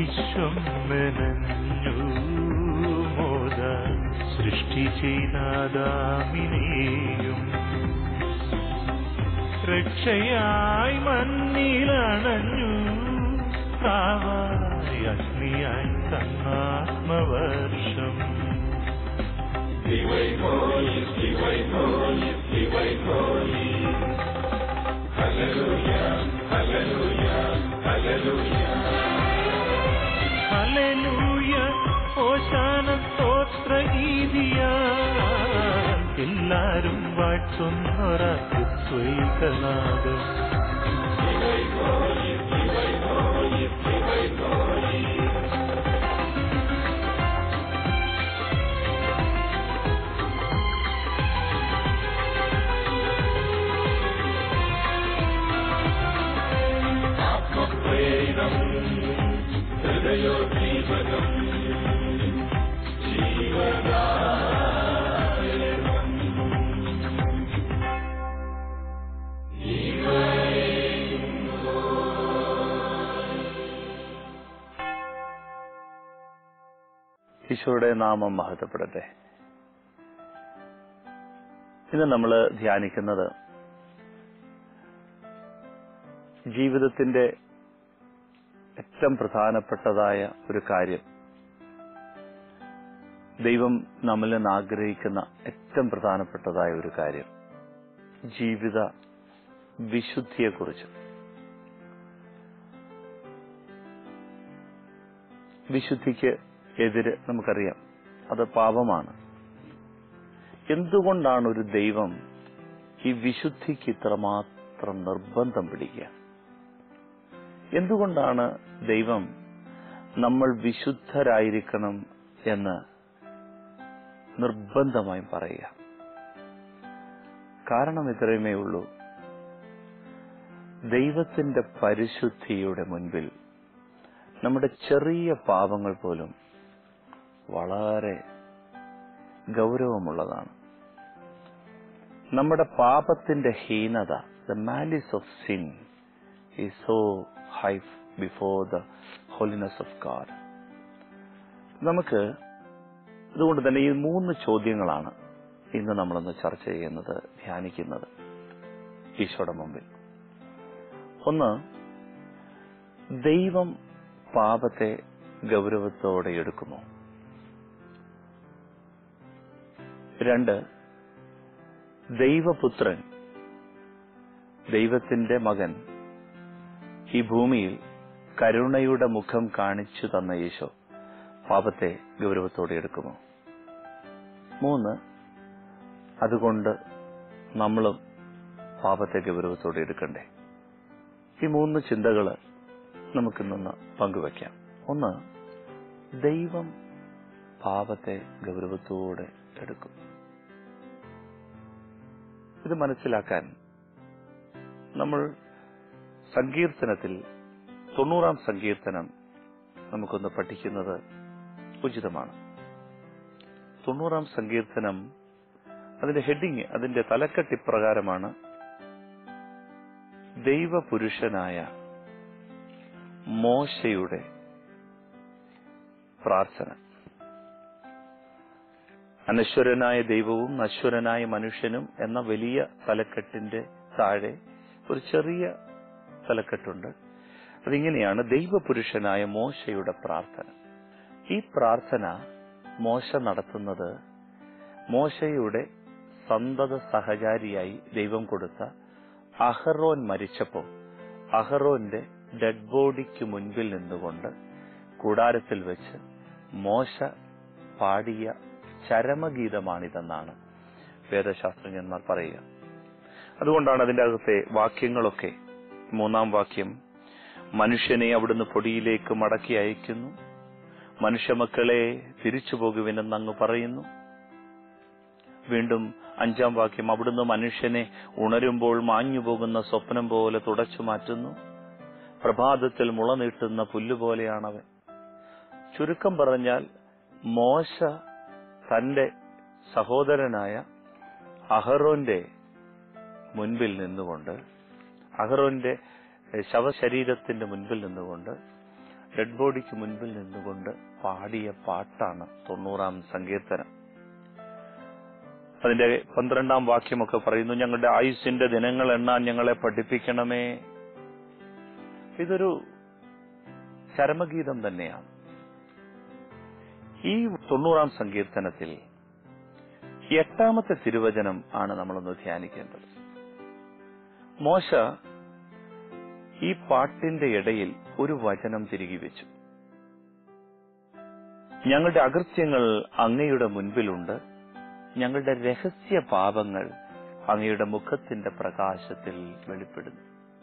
വിശ്വം മെനഞ്ഞു മോദ സൃഷ്ടി ചെയ്താദാമിനെയും രക്ഷയായി മണ്ണിലണഞ്ഞു കാവായി അഗ്നിയായി തന്നാത്മവർഷം ഹല്ലേലൂയ ഓശാന സ്തോത്ര ഗീതിയ എല്ലാരും വാഴ്ത്തുന്നൊരത്വൈകനാഥം ഈശോയുടെ നാമം മഹത്വപ്പെടട്ടെ ഇന്ന് നമ്മൾ ധ്യാനിക്കുന്നത് ജീവിതത്തിന്റെ ഏറ്റവും പ്രധാനപ്പെട്ടതായ ഒരു കാര്യം ദൈവം നമ്മിൽ നിന്ന് ആഗ്രഹിക്കുന്ന ഏറ്റവും പ്രധാനപ്പെട്ടതായ ഒരു കാര്യം ജീവിത വിശുദ്ധിയെക്കുറിച്ച് വിശുദ്ധിക്ക് എതിര് നമുക്കറിയാം അത് പാപമാണ് എന്തുകൊണ്ടാണ് ഒരു ദൈവം ഈ വിശുദ്ധിക്ക് ഇത്രമാത്രം നിർബന്ധം പിടിക്കുക എന്തുകൊണ്ടാണ് ദൈവം നമ്മൾ വിശുദ്ധരായിരിക്കണം എന്ന് നിർബന്ധമായും പറയുക കാരണം ഇത്രയുമേ ഉള്ളൂ ദൈവത്തിന്റെ പരിശുദ്ധിയുടെ മുൻപിൽ നമ്മുടെ ചെറിയ പാപങ്ങൾ പോലും വളരെ ഗൗരവമുള്ളതാണ് നമ്മുടെ പാപത്തിന്റെ ഹീനത ദ മാലിസ് ഓഫ് സിൻ ഈ so high before the holiness of God നമുക്ക് അതുകൊണ്ട് തന്നെ ഈ മൂന്ന് ചോദ്യങ്ങളാണ് ഇന്ന് നമ്മളൊന്ന് ചർച്ച ചെയ്യുന്നത് ധ്യാനിക്കുന്നത് ഈശോയുടെ മുമ്പിൽ ഒന്ന് ദൈവം പാപത്തെ ഗൗരവത്തോടെ എടുക്കുമോ രണ്ട് ദൈവപുത്രൻ ദൈവത്തിന്റെ മകൻ ഈ ഭൂമിയിൽ കരുണയുടെ മുഖം കാണിച്ചു തന്ന യേശോ പാപത്തെ ഗൗരവത്തോടെ എടുക്കുമോ മൂന്ന് അതുകൊണ്ട് നമ്മളും പാപത്തെ ഗൗരവത്തോടെ എടുക്കണ്ടേ ഈ മൂന്ന് ചിന്തകൾ നമുക്കിന്നൊന്ന് പങ്കുവയ്ക്കാം ഒന്ന് ദൈവം പാപത്തെ ഗൗരവത്തോടെ എടുക്കും ഇത് മനസ്സിലാക്കാൻ നമ്മൾ സങ്കീർത്തനത്തിൽ തൊണ്ണൂറാം സങ്കീർത്തനം നമുക്കൊന്ന് പഠിക്കുന്നത് ഉചിതമാണ് തൊണ്ണൂറാം സങ്കീർത്തനം അതിന്റെ ഹെഡിങ് അതിന്റെ തലക്കെട്ടിപ്രകാരമാണ് ദൈവപുരുഷനായ മോശയുടെ പ്രാർത്ഥന അനശ്വരനായ ദൈവവും നശ്വരനായ മനുഷ്യനും എന്ന വലിയ തലക്കെട്ടിന്റെ താഴെ ഒരു ചെറിയ തലക്കെട്ടുണ്ട് അതിങ്ങനെയാണ് ദൈവപുരുഷനായ മോശയുടെ പ്രാർത്ഥന ഈ പ്രാർത്ഥന മോശ നടത്തുന്നത് മോശയുടെ സന്തത സഹചാരിയായി ദൈവം കൊടുത്ത അഹറോൻ മരിച്ചപ്പോൾ അഹറോന്റെ ഡെഡ് ബോഡിക്ക് മുൻപിൽ നിന്നുകൊണ്ട് കൂടാരത്തിൽ വെച്ച് മോശ പാടിയ ചരമഗീതമാണിതെന്നാണ് വേദശാസ്ത്രജ്ഞന്മാർ പറയുക അതുകൊണ്ടാണ് അതിന്റെ അകത്തെ വാക്യങ്ങളൊക്കെ മൂന്നാം വാക്യം മനുഷ്യനെ അവിടുന്ന് പൊടിയിലേക്ക് മടക്കി അയക്കുന്നു മനുഷ്യമക്കളെ തിരിച്ചു പോകുവിനെന്ന് അങ്ങ് പറയുന്നു വീണ്ടും അഞ്ചാം വാക്യം അവിടുന്ന് മനുഷ്യനെ ഉണരുമ്പോൾ മാഞ്ഞു പോകുന്ന സ്വപ്നം പോലെ തുടച്ചു മാറ്റുന്നു പ്രഭാതത്തിൽ മുള നീട്ടുന്ന പുല്ലുപോലെയാണവൻ ചുരുക്കം പറഞ്ഞാൽ മോശ തന്റെ സഹോദരനായ അഹറോന്റെ മുൻപിൽ നിന്നുകൊണ്ട് അഹറോന്റെ ശവശരീരത്തിന്റെ മുൻപിൽ നിന്നുകൊണ്ട് ഡെഡ് ബോഡിക്ക് മുൻപിൽ നിന്നുകൊണ്ട് പാടിയ പാട്ടാണ് തൊണ്ണൂറാം സങ്കീർത്തനം അതിന്റെ പന്ത്രണ്ടാം വാക്യമൊക്കെ പറയുന്നു ഞങ്ങളുടെ ആയുസിന്റെ ദിനങ്ങൾ എണ്ണാൻ ഞങ്ങളെ പഠിപ്പിക്കണമേ ഇതൊരു ചരമഗീതം തന്നെയാണ് ഈ തൊണ്ണൂറാം സങ്കീർത്തനത്തിൽ എട്ടാമത്തെ തിരുവചനം ആണ് നമ്മളൊന്ന് ധ്യാനിക്കേണ്ടത് മോശ ഈ പാട്ടിന്റെ ഇടയിൽ ഒരു വചനം തിരികെ വെച്ചു ഞങ്ങളുടെ അകൃത്യങ്ങൾ അങ്ങയുടെ മുൻപിലുണ്ട് ഞങ്ങളുടെ രഹസ്യ പാപങ്ങൾ അങ്ങയുടെ മുഖത്തിന്റെ പ്രകാശത്തിൽ വെളിപ്പെടുന്നു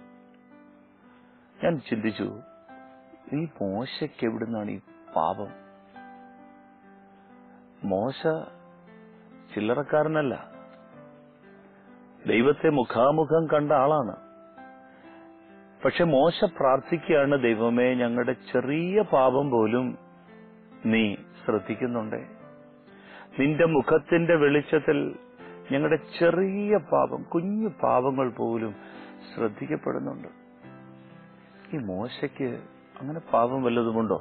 ഞാൻ ചിന്തിച്ചു ഈ മോശയ്ക്ക് എവിടുന്നാണ് ഈ പാപം മോശ ചില്ലറക്കാരനല്ല ദൈവത്തെ മുഖാമുഖം കണ്ട ആളാണ് പക്ഷെ മോശ പ്രാർത്ഥിക്കുകയാണ് ദൈവമേ ഞങ്ങളുടെ ചെറിയ പാപം പോലും നീ ശ്രദ്ധിക്കുന്നുണ്ടേ നിന്റെ മുഖത്തിന്റെ വെളിച്ചത്തിൽ ഞങ്ങളുടെ ചെറിയ പാപം കുഞ്ഞു പാപങ്ങൾ പോലും ശ്രദ്ധിക്കപ്പെടുന്നുണ്ട് ഈ മോശയ്ക്ക് അങ്ങനെ പാപം വല്ലതുമുണ്ടോ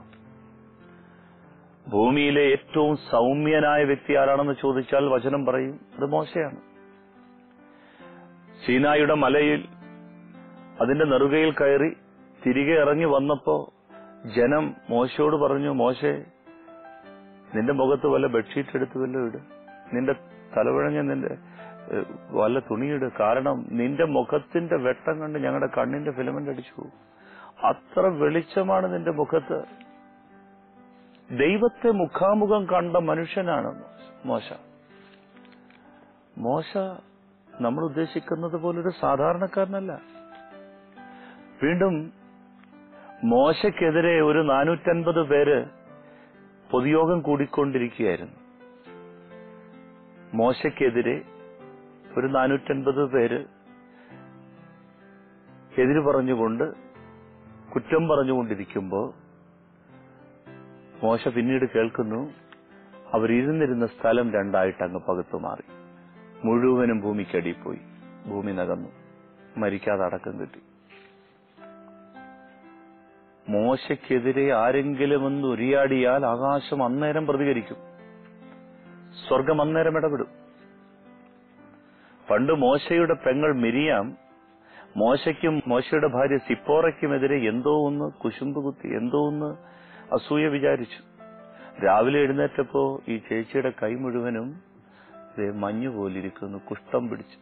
ഭൂമിയിലെ ഏറ്റവും സൗമ്യനായ വ്യക്തി ആരാണെന്ന് ചോദിച്ചാൽ വചനം പറയും അത് മോശയാണ് സീനായുടെ മലയിൽ അതിന്റെ നെറുകയിൽ കയറി തിരികെ ഇറങ്ങി വന്നപ്പോ ജനം മോശയോട് പറഞ്ഞു മോശെ നിന്റെ മുഖത്ത് വല്ല ബെഡ്ഷീറ്റ് എടുത്ത് വല്ല ഇട് നിന്റെ തലവിഴഞ്ഞ നിന്റെ ഏഹ്, വല്ല തുണിയിട് കാരണം നിന്റെ മുഖത്തിന്റെ വെട്ടം കണ്ട് ഞങ്ങളുടെ കണ്ണിന്റെ ഫിലമെന്റ് അടിച്ചു പോകും അത്ര വെളിച്ചമാണ് നിന്റെ മുഖത്ത് ദൈവത്തെ മുഖാമുഖം കണ്ട മനുഷ്യനാണ് മോശ മോശ നമ്മൾ ഉദ്ദേശിക്കുന്നത് പോലൊരു സാധാരണക്കാരനല്ല വീണ്ടും മോശയ്ക്കെതിരെ ഒരു നാനൂറ്റൻപത് പേര് പൊതുയോഗം കൂടിക്കൊണ്ടിരിക്കുകയായിരുന്നു മോശയ്ക്കെതിരെ ഒരു നാനൂറ്റൻപത് പേര് എതിര് പറഞ്ഞുകൊണ്ട് കുറ്റം പറഞ്ഞുകൊണ്ടിരിക്കുമ്പോൾ മോശ പിന്നീട് കേൾക്കുന്നു അവരിരുന്നിരുന്ന സ്ഥലം രണ്ടായിട്ട് അങ്ങ് പകുത്തു മാറി മുഴുവനും ഭൂമിക്കടിയിൽ പോയി ഭൂമി നകന്നു മരിക്കാതെ അടക്കം കിട്ടി മോശയ്ക്കെതിരെ ആരെങ്കിലും ഒന്ന് ഉരിയാടിയാൽ ആകാശം അന്നേരം പ്രതികരിക്കും സ്വർഗം അന്നേരം ഇടപെടും പണ്ട് മോശയുടെ പെങ്ങൾ മിരിയാം മോശയ്ക്കും മോശയുടെ ഭാര്യ സിപ്പോറയ്ക്കുമെതിരെ എന്തോ ഒന്ന് കുശുമ്പ് കുത്തി എന്തോ ഒന്ന് അസൂയ വിചാരിച്ചു രാവിലെ എഴുന്നേറ്റപ്പോ ഈ ചേച്ചിയുടെ കൈ മുഴുവനും ദേ മഞ്ഞു പോലിരിക്കുന്നു കുഷ്ഠം പിടിച്ചു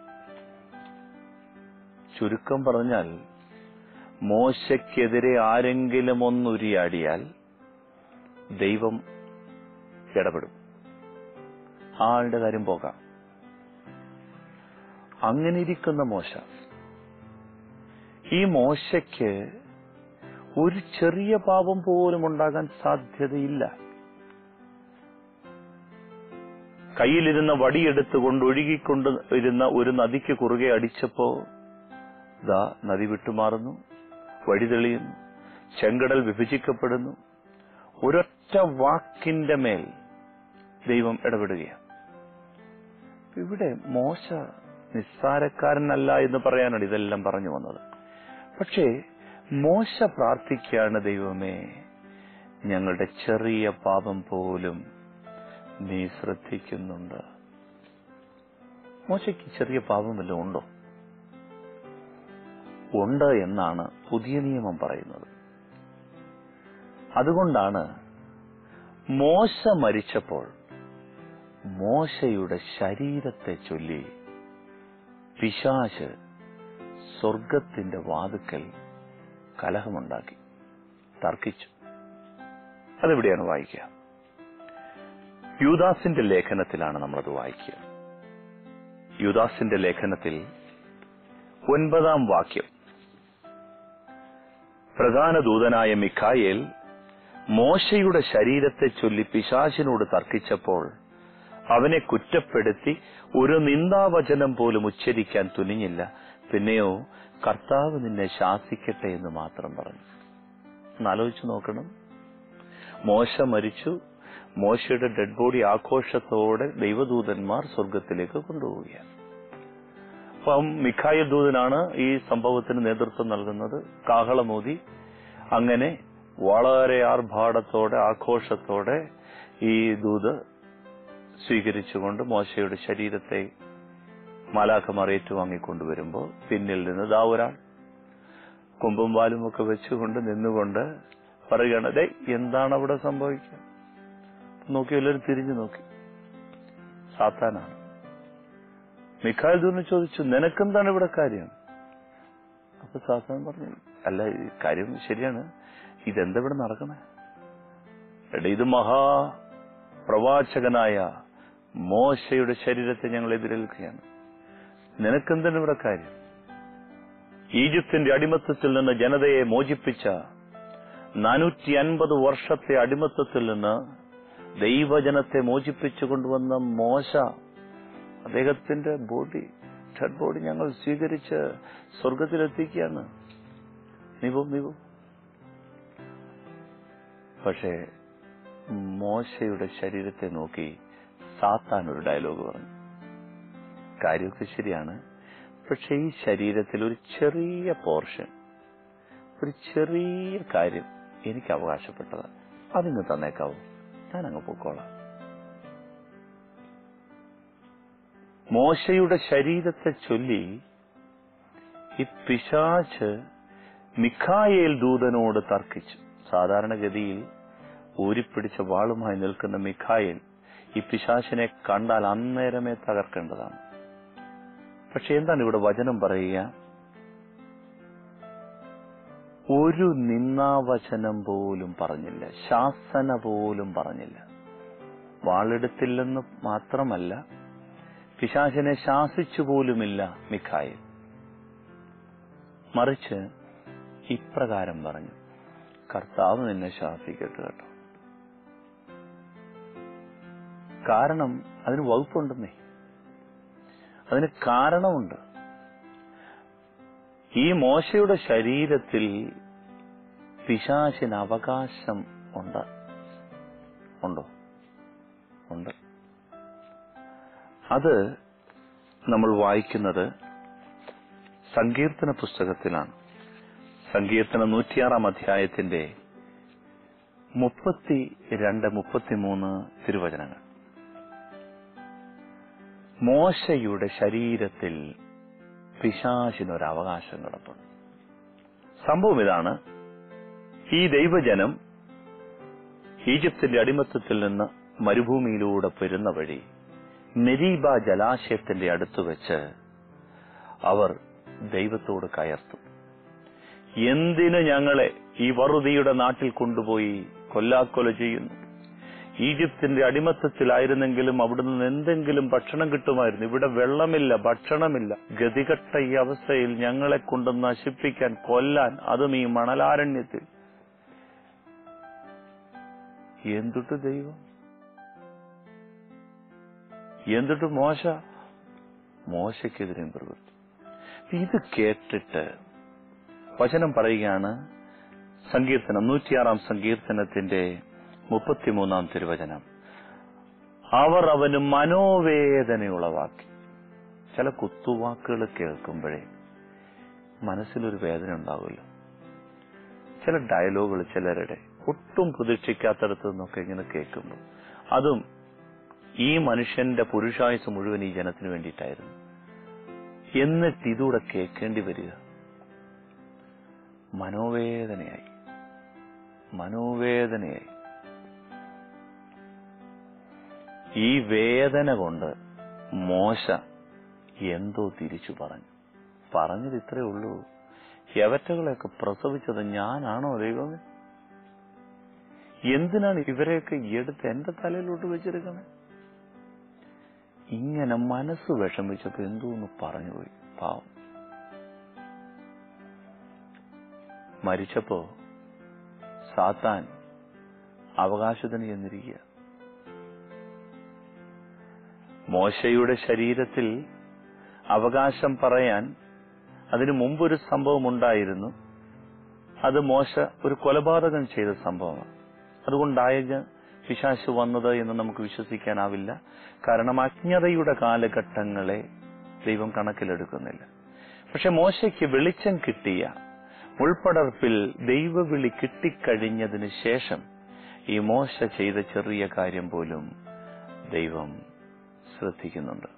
ചുരുക്കം പറഞ്ഞാൽ മോശയ്ക്കെതിരെ ആരെങ്കിലും ഒന്നുരിയാടിയാൽ ദൈവം ഇടപെടും ആ ആളുടെ കാര്യം പോകാം അങ്ങനെ ഇരിക്കുന്ന മോശ ഈ മോശയ്ക്ക് ഒരു ചെറിയ പാപം പോലും ഉണ്ടാകാൻ സാധ്യതയില്ല കയ്യിലിരുന്ന വടിയെടുത്തുകൊണ്ട് ഒഴുകിക്കൊണ്ട് ഇരുന്ന ഒരു നദിക്ക് കുറുകെ അടിച്ചപ്പോ ദാ നദി വിട്ടുമാറുന്നു വഴി തെളിയുന്നു ചെങ്കടൽ വിഭജിക്കപ്പെടുന്നു ഒരൊറ്റ വാക്കിന്റെ മേൽ ദൈവം ഇടപെടുകയാണ് ഇവിടെ മോശ നിസ്സാരക്കാരനല്ല എന്ന് പറയാനാണ് ഇതെല്ലാം പറഞ്ഞു വന്നത് പക്ഷേ മോശ പ്രാർത്ഥിക്കുകയാണ് ദൈവമേ ഞങ്ങളുടെ ചെറിയ പാപം പോലും നീ ശ്രദ്ധിക്കുന്നുണ്ട് മോശയ്ക്ക് ചെറിയ പാപം വല്ലതും ഉണ്ടോ ഉണ്ട് എന്നാണ് പുതിയ നിയമം പറയുന്നത് അതുകൊണ്ടാണ് മോശ മരിച്ചപ്പോൾ മോശയുടെ ശരീരത്തെ ചൊല്ലി പിശാശ് സ്വർഗത്തിന്റെ വാതുക്കൽ കലഹമുണ്ടാക്കി തർക്കിച്ചു അതെവിടെയാണ് വായിക്കുക യൂദാസിന്റെ ലേഖനത്തിലാണ് നമ്മളത് വായിക്കുക യൂദാസിന്റെ ലേഖനത്തിൽ ഒൻപതാം വാക്യം പ്രധാന ദൂതനായ മിഖായേൽ മോശയുടെ ശരീരത്തെ ചൊല്ലി പിശാചിനോട് തർക്കിച്ചപ്പോൾ അവനെ കുറ്റപ്പെടുത്തി ഒരു നിന്ദാവചനം പോലും ഉച്ചരിക്കാൻ തുനിഞ്ഞില്ല പിന്നെയോ കർത്താവ് നിന്നെ ശാസിക്കട്ടെ എന്ന് മാത്രം പറഞ്ഞു എന്നാലോചിച്ച് നോക്കണം മോശ മരിച്ചു മോശയുടെ ഡെഡ് ബോഡി ആഘോഷത്തോടെ ദൈവദൂതന്മാർ സ്വർഗത്തിലേക്ക് കൊണ്ടുപോവുകയാണ് അപ്പം മിഖായ ദൂതനാണ് ഈ സംഭവത്തിന് നേതൃത്വം നൽകുന്നത് കാഹളമോദി അങ്ങനെ വളരെ ആർഭാടത്തോടെ ആഘോഷത്തോടെ ഈ ദൂത് സ്വീകരിച്ചുകൊണ്ട് മോശയുടെ ശരീരത്തെ മാലാഖമാർ ഏറ്റുവാങ്ങിക്കൊണ്ടുവരുമ്പോൾ പിന്നിൽ നിന്ന് ദാ ഒരാൾ കൊമ്പും വാലും ഒക്കെ വെച്ചുകൊണ്ട് നിന്നുകൊണ്ട് പറയുകയാണ് ദേ എന്താണ് അവിടെ സംഭവിക്കുക നോക്കി എല്ലാവരും തിരിഞ്ഞു നോക്കി സാത്താനാണ് മിഖാൽ ദൂറിന് ചോദിച്ചു നിനക്കെന്താണ് ഇവിടെ കാര്യം അപ്പൊ സാത്താൻ പറഞ്ഞു അല്ല ഈ കാര്യം ശരിയാണ് ഇതെന്താ ഇവിടെ നടക്കണേ എടാ ഇത് മഹാ പ്രവാചകനായ മോശയുടെ ശരീരത്തെ ഞങ്ങൾ എതിരേൽക്കുകയാണ് നിനക്കെന്താണ് ഇവിടെ കാര്യം ഈജിപ്തിന്റെ അടിമത്തത്തിൽ നിന്ന് ജനതയെ മോചിപ്പിച്ച നാനൂറ്റി അൻപത് വർഷത്തെ അടിമത്തത്തിൽ നിന്ന് ദൈവജനത്തെ മോചിപ്പിച്ചു കൊണ്ടുവന്ന മോശ അദ്ദേഹത്തിന്റെ ബോഡി ഡെഡ് ബോഡി ഞങ്ങൾ സ്വീകരിച്ച് സ്വർഗത്തിലെത്തിക്കുകയാണ് നീ പോ നീ പോ പക്ഷേ മോശയുടെ ശരീരത്തെ നോക്കി സാത്താൻ ഒരു ഡയലോഗ് പറഞ്ഞു കാര്യമൊക്കെ ശരിയാണ് പക്ഷെ ഈ ശരീരത്തിൽ ഒരു ചെറിയ പോർഷൻ ഒരു ചെറിയ കാര്യം എനിക്ക് അവകാശപ്പെട്ടത് അതിന് തന്നേക്കാവൂ ഞാൻ അങ്ങ് പൊക്കോളാം മോശയുടെ ശരീരത്തെ ചൊല്ലി ഈ പിശാച്ച് മിഖായേൽ ദൂതനോട് തർക്കിച്ചു സാധാരണഗതിയിൽ ഊരിപ്പിടിച്ച വാളുമായി നിൽക്കുന്ന മിഖായേൽ ഈ പിശാചിനെ കണ്ടാൽ അന്നേരമേ തകർക്കേണ്ടതാണ് പക്ഷെ എന്താണ് ഇവിടെ വചനം പറയുക ഒരു നിന്നാവചനം പോലും പറഞ്ഞില്ല ശാസന പോലും പറഞ്ഞില്ല വാളെടുത്തില്ലെന്ന് മാത്രമല്ല പിശാചിനെ ശാസിച്ചു പോലുമില്ല മിഖായിൽ മറിച്ച് ഇപ്രകാരം പറഞ്ഞു കർത്താവ് നിന്നെ ശാസിക്കട്ടെ കേട്ടോ കാരണം അതിന് വകുപ്പുണ്ടെന്നേ അതിന് കാരണമുണ്ട് ഈ മോശയുടെ ശരീരത്തിൽ പിശാചിന് അവകാശം ഉണ്ട് ഉണ്ടോ ഉണ്ട് അത് നമ്മൾ വായിക്കുന്നത് സങ്കീർത്തന പുസ്തകത്തിലാണ് സങ്കീർത്തന നൂറ്റിയാറാം അധ്യായത്തിന്റെ മുപ്പത്തി രണ്ട് മുപ്പത്തിമൂന്ന് തിരുവചനങ്ങൾ മോശയുടെ ശരീരത്തിൽ പിശാചിനൊരു അവകാശം കിടപ്പുണ്ട് സംഭവം ഇതാണ് ഈ ദൈവജനം ഈജിപ്തിന്റെ അടിമത്തത്തിൽ നിന്ന് മരുഭൂമിയിലൂടെ പെരുന്ന വഴി മെരീബ ജലാശയത്തിന്റെ അടുത്ത് വെച്ച് അവർ ദൈവത്തോട് കയർത്തും എന്തിന് ഞങ്ങളെ ഈ വറുതിയുടെ നാട്ടിൽ കൊണ്ടുപോയി കൊല്ലാക്കൊല ചെയ്യുന്നു ഈജിപ്തിന്റെ അടിമത്തത്തിലായിരുന്നെങ്കിലും അവിടെ നിന്ന് എന്തെങ്കിലും ഭക്ഷണം കിട്ടുമായിരുന്നു ഇവിടെ വെള്ളമില്ല ഭക്ഷണമില്ല ഗതികെട്ട ഈ അവസ്ഥയിൽ ഞങ്ങളെ കൊണ്ട് നശിപ്പിക്കാൻ കൊല്ലാൻ അതും ഈ മണലാരണ്യത്തിൽ എന്തുട്ട് ദൈവം എന്തുട്ട് മോശ മോശക്കെതിരെയും പ്രവൃത്തി ഇത് കേട്ടിട്ട് വചനം പറയുകയാണ് സങ്കീർത്തനം നൂറ്റിയാറാം സങ്കീർത്തനത്തിന്റെ മുപ്പത്തിമൂന്നാം തിരുവചനം അവർ അവന് മനോവേദന ഉളവാക്കി ചില കുത്തുവാക്കുകൾ കേൾക്കുമ്പോഴേ മനസ്സിലൊരു വേദന ഉണ്ടാവുമല്ലോ ചില ഡയലോഗുകൾ ചിലരുടെ ഒട്ടും പ്രതീക്ഷിക്കാത്തടത്ത് നിന്നൊക്കെ ഇങ്ങനെ കേൾക്കുമ്പോൾ അതും ഈ മനുഷ്യന്റെ പുരുഷായുസ് മുഴുവൻ ഈ ജനത്തിന് വേണ്ടിയിട്ടായിരുന്നു എന്നിട്ട് ഇതൂടെ കേൾക്കേണ്ടി വരിക മനോവേദനയായി മനോവേദനയായി ഈ വേദന കൊണ്ട് മോശ എന്തോ തിരിച്ചു പറഞ്ഞു പറഞ്ഞത് ഇത്രേ ഉള്ളൂ യവറ്റകളെയൊക്കെ പ്രസവിച്ചത് ഞാനാണോ ദൈവമേ എന്തിനാണ് ഇവരെയൊക്കെ എടുത്ത് എന്റെ തലയിലോട്ട് വെച്ചെടുക്കണേ ഇങ്ങനെ മനസ്സ് വിഷമിച്ചപ്പോ എന്തോന്ന് പറഞ്ഞുപോയി പാവം മരിച്ചപ്പോ സാത്താൻ അവകാശത്തിന് ചെന്നിരിക്കുക മോശയുടെ ശരീരത്തിൽ അവകാശം പറയാൻ അതിനു മുമ്പൊരു സംഭവം ഉണ്ടായിരുന്നു അത് മോശ ഒരു കൊലപാതകം ചെയ്ത സംഭവമാണ് അതുകൊണ്ടായ പിശാശ് വന്നത് എന്ന് നമുക്ക് വിശ്വസിക്കാനാവില്ല കാരണം അജ്ഞതയുടെ കാലഘട്ടങ്ങളെ ദൈവം കണക്കിലെടുക്കുന്നില്ല പക്ഷെ മോശയ്ക്ക് വെളിച്ചം കിട്ടിയ ഉൾപ്പടർപ്പിൽ ദൈവവിളി കിട്ടിക്കഴിഞ്ഞതിന് ശേഷം ഈ മോശ ചെയ്ത ചെറിയ കാര്യം പോലും ദൈവം ശ്രദ്ധിക്കുന്നുണ്ട്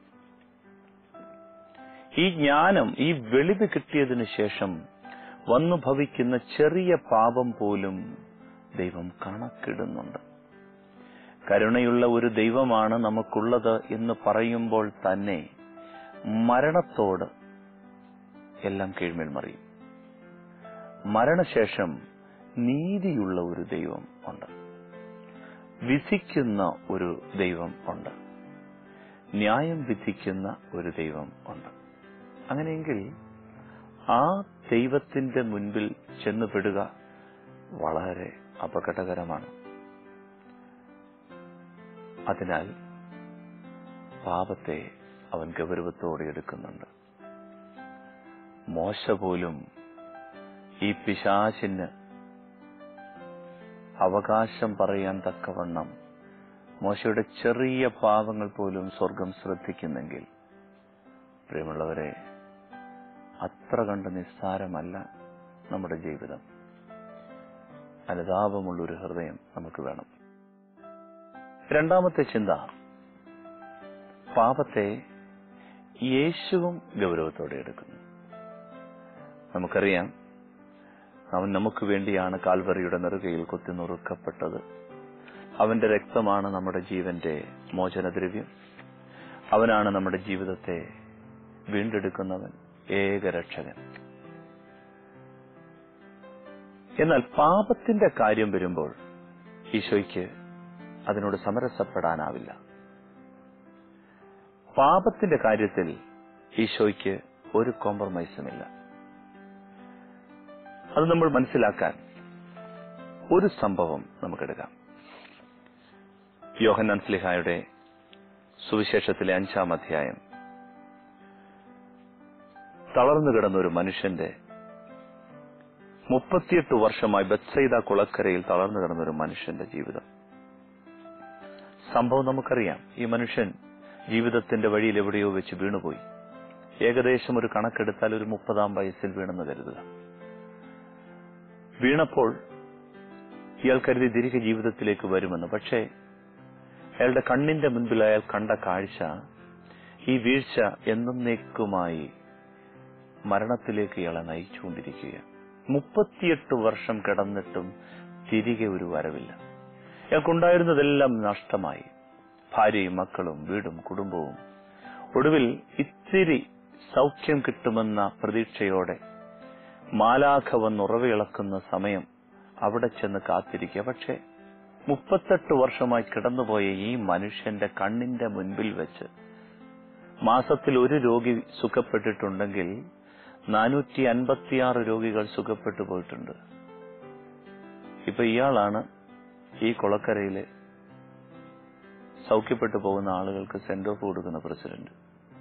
ഈ ജ്ഞാനം ഈ വെളിവ് കിട്ടിയതിനു ശേഷം വന്നു ഭവിക്കുന്ന ചെറിയ പാപം പോലും ദൈവം കണക്കിടുന്നുണ്ട് കരുണയുള്ള ഒരു ദൈവമാണ് നമുക്കുള്ളത് എന്ന് പറയുമ്പോൾ തന്നെ മരണത്തോട് എല്ലാം കീഴ്മേൽ മറിയും മരണശേഷം നീതിയുള്ള ഒരു ദൈവം ഉണ്ട് വിധിക്കുന്ന ഒരു ദൈവം ഉണ്ട് ന്യായം വിധിക്കുന്ന ഒരു ദൈവം ഉണ്ട് അങ്ങനെയെങ്കിൽ ആ ദൈവത്തിന്റെ മുൻപിൽ ചെന്നുപെടുക വളരെ അപകടകരമാണ് അതിനാൽ പാപത്തെ അവൻ ഗൗരവത്തോടെ എടുക്കുന്നുണ്ട് മോശ പോലും ഈ പിശാചിന് അവകാശം പറയാൻ തക്കവണ്ണം മോശയുടെ ചെറിയ പാവങ്ങൾ പോലും സ്വർഗം ശ്രദ്ധിക്കുന്നെങ്കിൽ പ്രിയമുള്ളവരെ അത്ര കണ്ട് നിസ്സാരമല്ല നമ്മുടെ ജീവിതം അനുതാപമുള്ളൊരു ഹൃദയം നമുക്ക് വേണം രണ്ടാമത്തെ ചിന്ത പാപത്തെ യേശുവും ഗൗരവത്തോടെ എടുക്കുന്നു നമുക്കറിയാം അവൻ നമുക്ക് വേണ്ടിയാണ് കാൽവറിയുടെ നെറുകയിൽ കുത്തി നുറുക്കപ്പെട്ടത് അവന്റെ രക്തമാണ് നമ്മുടെ ജീവന്റെ മോചനദ്രവ്യം അവനാണ് നമ്മുടെ ജീവിതത്തെ വീണ്ടെടുക്കുന്നവൻ ഏകരക്ഷകൻ എന്നാൽ പാപത്തിന്റെ കാര്യം വരുമ്പോൾ ഈശോയ്ക്ക് അതിനോട് സമരസപ്പെടാനാവില്ല പാപത്തിന്റെ കാര്യത്തിൽ ഈശോയ്ക്ക് ഒരു കോംപ്രമൈസുമില്ല അത് നമ്മൾ മനസ്സിലാക്കാൻ ഒരു സംഭവം നമുക്കെടുക്കാം യോഹന്നാൻ സ്ലിഹായുടെ സുവിശേഷത്തിലെ അഞ്ചാം അധ്യായം തളർന്നു കിടന്ന ഒരു മനുഷ്യന്റെ മുപ്പത്തിയെട്ട് വർഷമായി ബത്സൈദ കുളക്കരയിൽ തളർന്നു കിടന്ന ഒരു മനുഷ്യന്റെ ജീവിതം സംഭവം നമുക്കറിയാം ഈ മനുഷ്യൻ ജീവിതത്തിന്റെ വഴിയിൽ എവിടെയോ വെച്ച് വീണുപോയി ഏകദേശം ഒരു കണക്കെടുത്താൽ ഒരു മുപ്പതാം വയസ്സിൽ വീണെന്ന് കരുതുക വീണപ്പോൾ ഇയാൾ കരുതി തിരികെ ജീവിതത്തിലേക്ക് വരുമെന്ന് പക്ഷേ അയാളുടെ കണ്ണിന്റെ മുൻപിൽ അയാൾ കണ്ട കാഴ്ച ഈ വീഴ്ച എന്നേക്കുമായി മരണത്തിലേക്ക് ഇയാളെ നയിച്ചുകൊണ്ടിരിക്കുക മുപ്പത്തിയെട്ട് വർഷം കിടന്നിട്ടും തിരികെ ഒരു വരവില്ല ഇയാൾക്കുണ്ടായിരുന്നതെല്ലാം നഷ്ടമായി ഭാര്യയും മക്കളും വീടും കുടുംബവും ഒടുവിൽ ഇത്തിരി സൗഖ്യം കിട്ടുമെന്ന പ്രതീക്ഷയോടെ മാലാഖ വന്ന് ഉറവയിളക്കുന്ന സമയം അവിടെ ചെന്ന് കാത്തിരിക്കുക പക്ഷേ മുപ്പത്തെട്ട് വർഷമായി കിടന്നുപോയ ഈ മനുഷ്യന്റെ കണ്ണിന്റെ മുൻപിൽ വെച്ച് മാസത്തിൽ ഒരു രോഗി സുഖപ്പെട്ടിട്ടുണ്ടെങ്കിൽ നാനൂറ്റി അൻപത്തിയാറ് രോഗികൾ സുഖപ്പെട്ടു പോയിട്ടുണ്ട് ഇപ്പൊ ഇയാളാണ് ഈ കുളക്കരയിലെ സൗഖ്യപ്പെട്ടു പോകുന്ന ആളുകൾക്ക് സെന്റ് ഓഫ് കൊടുക്കുന്ന പ്രസിഡന്റ്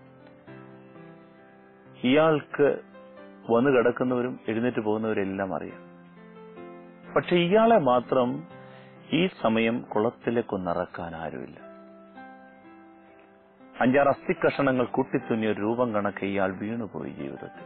ഇയാൾക്ക് വന്നു കിടക്കുന്നവരും എഴുന്നേറ്റ് പോകുന്നവരെല്ലാം അറിയാം പക്ഷെ ഇയാളെ മാത്രം ഈ സമയം കുളത്തിലേക്ക് ഒന്നിറക്കാൻ ആരുമില്ല അഞ്ചാറ് അസ്ഥിക്കഷണങ്ങൾ കൂട്ടിത്തുന്നിയ ഒരു രൂപം കണക്ക് ഇയാൾ വീണുപോയി ജീവിതത്തിൽ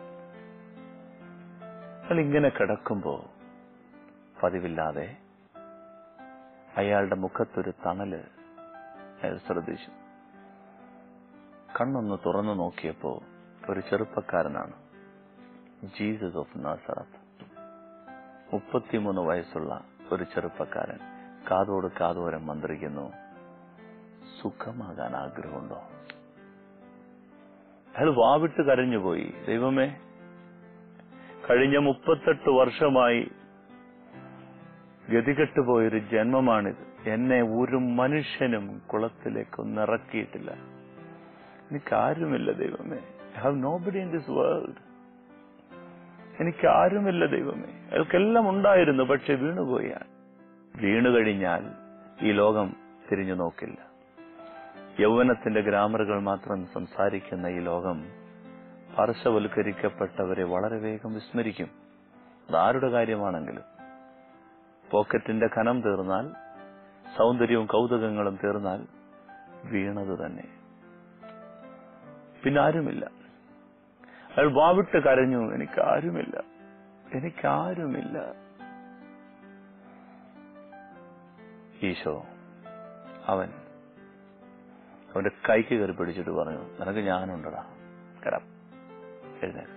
അയാൾ ഇങ്ങനെ കിടക്കുമ്പോ പതിവില്ലാതെ അയാളുടെ മുഖത്തൊരു തണല് അയാൾ ശ്രദ്ധിച്ചു കണ്ണൊന്ന് തുറന്നു നോക്കിയപ്പോ ഒരു ചെറുപ്പക്കാരനാണ് ജീസസ് ഓഫ് നാസറത്ത് മുപ്പത്തിമൂന്ന് വയസ്സുള്ള ഒരു ചെറുപ്പക്കാരൻ കാതോട് കാതോരം മന്ത്രിക്കുന്നു സുഖമാകാൻ ആഗ്രഹമുണ്ടോ അയാൾ വാവിട്ട് കരഞ്ഞുപോയി ദൈവമേ കഴിഞ്ഞ മുപ്പത്തെട്ട് വർഷമായി ഗതികെട്ടുപോയൊരു ജന്മമാണിത് എന്നെ ഒരു മനുഷ്യനും കുളത്തിലേക്ക് ഒന്നിറക്കിയിട്ടില്ല എനിക്കാരുമില്ല ദൈവമേ I have nobody in this world എനിക്ക് ആരുമില്ല ദൈവമേ അയാൾക്കെല്ലാം ഉണ്ടായിരുന്നു പക്ഷെ വീണുപോയാൽ വീണു കഴിഞ്ഞാൽ ഈ ലോകം തിരിഞ്ഞു നോക്കില്ല യൗവനത്തിന്റെ ഗ്രാമറുകൾ മാത്രം സംസാരിക്കുന്ന ഈ ലോകം പാർശ്വവൽക്കരിക്കപ്പെട്ടവരെ വളരെ വേഗം വിസ്മരിക്കും അതാരുടെ കാര്യമാണെങ്കിലും പോക്കറ്റിന്റെ ഖനം തീർന്നാൽ സൗന്ദര്യവും കൗതുകങ്ങളും തീർന്നാൽ വീണത് തന്നെ പിന്നെ ആരുമില്ല അയാൾ വാവിട്ട് കരഞ്ഞു എനിക്ക് ആരുമില്ല എനിക്കാരുമില്ല ഈശോ അവൻ അവന്റെ കൈക്ക് കയറി പിടിച്ചിട്ട് പറഞ്ഞു നിനക്ക് ഞാനുണ്ടടാ കരം എഴുന്നേൽ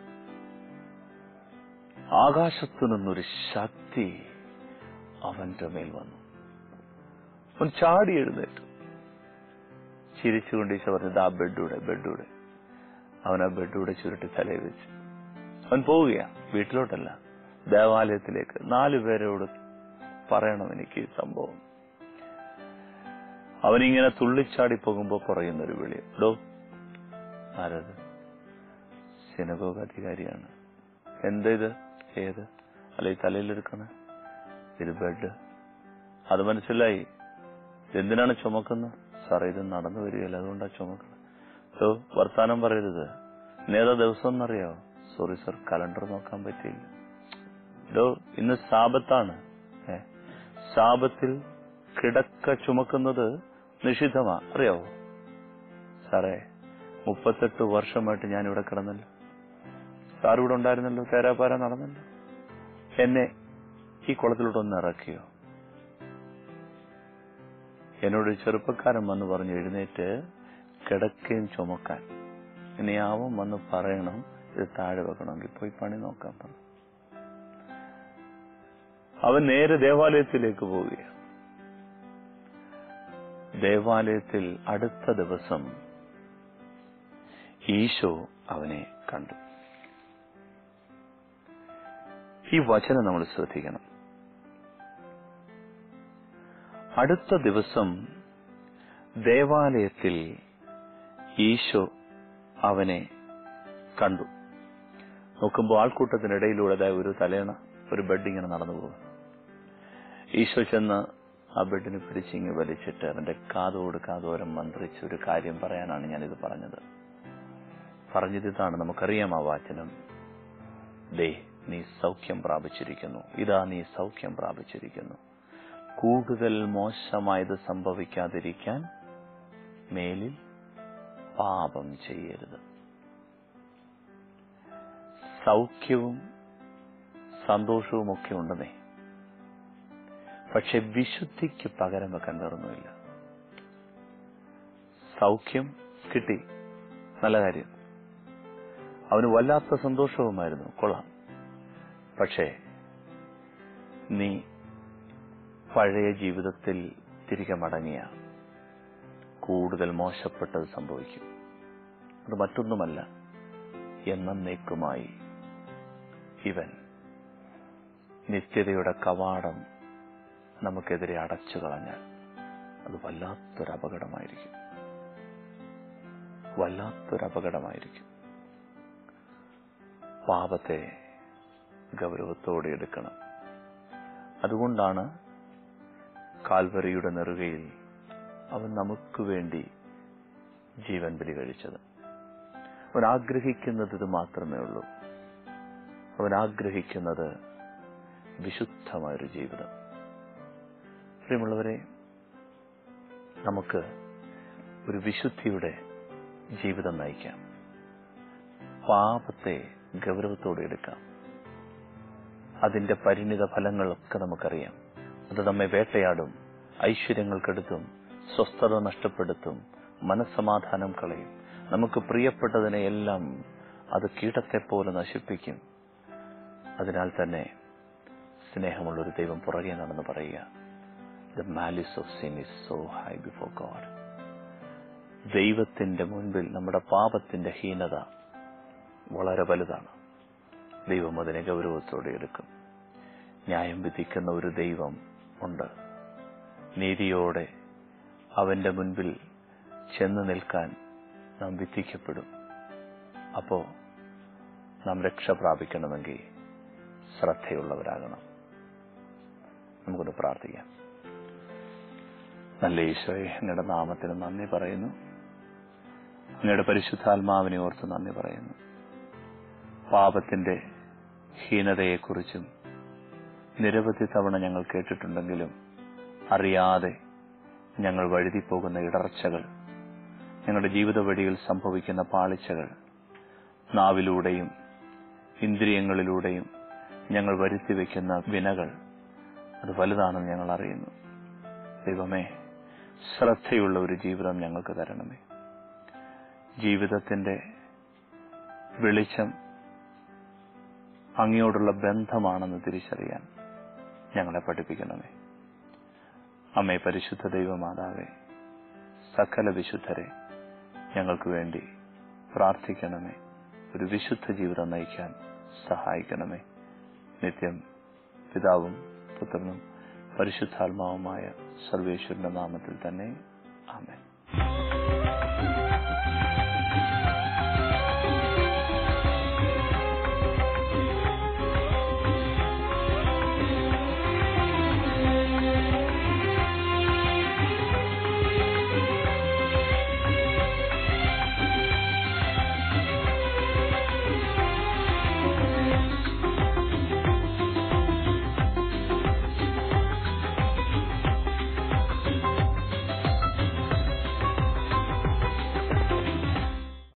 ആകാശത്തു നിന്നൊരു ശക്തി അവന്റെ മേൽ വന്നു അവൻ ചാടി എഴുന്നേറ്റു ചിരിച്ചുകൊണ്ട് ഈശോ പറഞ്ഞത് ആ ബെഡൂടെ ബെഡൂടെ അവൻ ആ ബെഡൂടെ ചുരുട്ടി തലയിൽ വെച്ച് അവൻ പോവുകയാ വീട്ടിലോട്ടല്ല ദേവാലയത്തിലേക്ക് നാലു പേരോട് പറയണം എനിക്ക് ഈ സംഭവം അവനിങ്ങനെ തുള്ളിച്ചാടി പോകുമ്പോ പറയുന്നൊരു വിളി ഡോ ആരത് സിനഗോഗ് അധികാരിയാണ് എന്താ ഇത് ഏത് അല്ല ഈ തലയിലെടുക്കണ ഇത് ബെഡ് അത് മനസ്സിലായി എന്തിനാണ് ചുമക്കുന്നത് സാറേ ഇത് നടന്നു വരികയല്ല അതുകൊണ്ടാ ചുമക്കുന്നത് ഓ വർത്താനം പറയരുത് നേതാ ദിവസം എന്നറിയാവോ സോറി സർ കലണ്ടർ നോക്കാൻ പറ്റിയില്ല ഡോ ഇന്ന് സാപത്താണ് ഏ സാപത്തിൽ കിടക്ക ചുമക്കുന്നത് നിഷിദ്ധമാ അറിയാവോ സാറേ മുപ്പത്തെട്ട് വർഷമായിട്ട് ഞാൻ ഇവിടെ കിടന്നല്ലോ സാർ ഇവിടെ ഉണ്ടായിരുന്നല്ലോ തേരാപ്പാര നടന്നല്ലോ എന്നെ ഈ കുളത്തിലോട്ടൊന്ന് ഇറക്കിയോ എന്നോട് ഒരു ചെറുപ്പക്കാരൻ വന്ന് പറഞ്ഞു എഴുന്നേറ്റ് കിടക്കയും ചുമക്കാൻ ഇനി അവൻ വന്ന് പറയണം ഇത് താഴെ വെക്കണമെങ്കിൽ പോയി പണി നോക്കാൻ പറഞ്ഞു അവൻ നേരെ ദേവാലയത്തിലേക്ക് പോവുകയാണ് ദേവാലയത്തിൽ അടുത്ത ദിവസം ഈശോ അവനെ കണ്ടു ഈ വചനം നമ്മൾ ശ്രദ്ധിക്കണം അടുത്ത ദിവസം ദേവാലയത്തിൽ ഈശോ അവനെ കണ്ടു നോക്കുമ്പോൾ ആൾക്കൂട്ടത്തിനിടയിലൂടെ ദാ ഒരു തലേണ ഒരു ബെഡ് ഇങ്ങനെ നടന്നു പോകും ഈശോ ചെന്ന് ആ ബെഡിന് പിടിച്ചിങ്ങി വലിച്ചിട്ട് അവന്റെ കാതോട് കാതോരം മന്ത്രിച്ച് ഒരു കാര്യം പറയാനാണ് ഞാനിത് പറഞ്ഞത് പറഞ്ഞത് ഇതാണ് നമുക്കറിയാം ആ വാചനം ദേ നീ സൗഖ്യം പ്രാപിച്ചിരിക്കുന്നു ഇതാ നീ സൗഖ്യം പ്രാപിച്ചിരിക്കുന്നു കൂടുതൽ മോശമായത് സംഭവിക്കാതിരിക്കാൻ മേലിൽ പാപം ചെയ്യരുത് സൗഖ്യവും സന്തോഷവും ഒക്കെ ഉണ്ടെന്നേ പക്ഷെ വിശുദ്ധിക്ക് പകരം വെക്കാൻ വേറൊന്നുമില്ല സൗഖ്യം കിട്ടി നല്ല കാര്യം അവന് വല്ലാത്ത സന്തോഷവുമായിരുന്നു കൊള്ളാം പക്ഷേ നീ പഴയ ജീവിതത്തിൽ തിരികെ മടങ്ങിയ കൂടുതൽ മോശപ്പെട്ടത് സംഭവിക്കും അത് മറ്റൊന്നുമല്ല എന്നേക്കുമായി ഇവൻ നിത്യതയുടെ കവാടം നമുക്കെതിരെ അടച്ചു കളഞ്ഞാൽ അത് വല്ലാത്തൊരു അപകടമായിരിക്കും വല്ലാത്തൊരു അപകടമായിരിക്കും പാപത്തെ ഗൗരവത്തോടെ എടുക്കണം അതുകൊണ്ടാണ് കാൽവറിയുടെ നെറുകയിൽ അവൻ നമുക്ക് വേണ്ടി ജീവൻ ബലി കഴിച്ചത് അവൻ ആഗ്രഹിക്കുന്നത് ഇത് മാത്രമേ ഉള്ളൂ അവൻ ആഗ്രഹിക്കുന്നത് വിശുദ്ധമായൊരു ജീവിതം പ്രിയമുള്ളവരെ നമുക്ക് ഒരു വിശുദ്ധിയുടെ ജീവിതം നയിക്കാം പാപത്തെ ഗൗരവത്തോടെ എടുക്കാം അതിന്റെ പരിണിത ഫലങ്ങളൊക്കെ നമുക്കറിയാം അത് നമ്മെ വേട്ടയാടും ഐശ്വര്യങ്ങൾക്കെടുത്തും സ്വസ്ഥത നഷ്ടപ്പെടുത്തും മനസ്സമാധാനം കളയും നമുക്ക് പ്രിയപ്പെട്ടതിനെ എല്ലാം അത് കീടത്തെ പോലെ നശിപ്പിക്കും അതിനാൽ തന്നെ സ്നേഹമുള്ളൊരു ദൈവം പുറകെ നടന്ന് പറയുക the malice of sin is so high before God ദൈവത്തിന്റെ മുൻപിൽ നമ്മുടെ പാപത്തിന്റെ ഹീനത വളരെ വലുതാണ് ദൈവം അതിനെ ഗൗരവത്തോടെ എടുക്കും ന്യായം വിധിക്കുന്ന ഒരു ദൈവം ഉണ്ട് നീതിയോടെ അവന്റെ മുൻപിൽ ചെന്ന് നിൽക്കാൻ നാം വിധിക്കപ്പെടും അപ്പോ നാം രക്ഷ പ്രാപിക്കണമെങ്കിൽ ശ്രദ്ധയുള്ളവരാകണം നമുക്കൊന്ന് പ്രാർത്ഥിക്കാം നല്ല ഈശോയെ അങ്ങയുടെ നാമത്തിന് നന്ദി പറയുന്നു അങ്ങയുടെ പരിശുദ്ധാത്മാവിനെ ഓർത്ത് നന്ദി പറയുന്നു പാപത്തിന്റെ ഹീനതയെക്കുറിച്ചും നിരവധി തവണ ഞങ്ങൾ കേട്ടിട്ടുണ്ടെങ്കിലും അറിയാതെ ഞങ്ങൾ വഴുതിപ്പോകുന്ന ഇടർച്ചകൾ ഞങ്ങളുടെ ജീവിത വഴിയിൽ സംഭവിക്കുന്ന പാളിച്ചകൾ നാവിലൂടെയും ഇന്ദ്രിയങ്ങളിലൂടെയും ഞങ്ങൾ വരുത്തി വയ്ക്കുന്ന വിനകൾ അത് വലുതാണെന്ന് ഞങ്ങൾ അറിയുന്നു ദൈവമേ ശ്രദ്ധയുള്ള ഒരു ജീവിതം ഞങ്ങൾക്ക് തരണമേ ജീവിതത്തിന്റെ വെളിച്ചം അങ്ങയോടുള്ള ബന്ധമാണെന്ന് തിരിച്ചറിയാൻ ഞങ്ങളെ പഠിപ്പിക്കണമേ അമ്മേ പരിശുദ്ധ ദൈവമാതാവേ സകല വിശുദ്ധരെ ഞങ്ങൾക്ക് വേണ്ടി പ്രാർത്ഥിക്കണമേ ഒരു വിശുദ്ധ ജീവിതം നയിക്കാൻ സഹായിക്കണമേ നിത്യം പിതാവും പുത്രനും പരിശുദ്ധാത്മാവുമായ സർവേശ്വരന്റെ നാമത്തിൽ തന്നെ ആമേൻ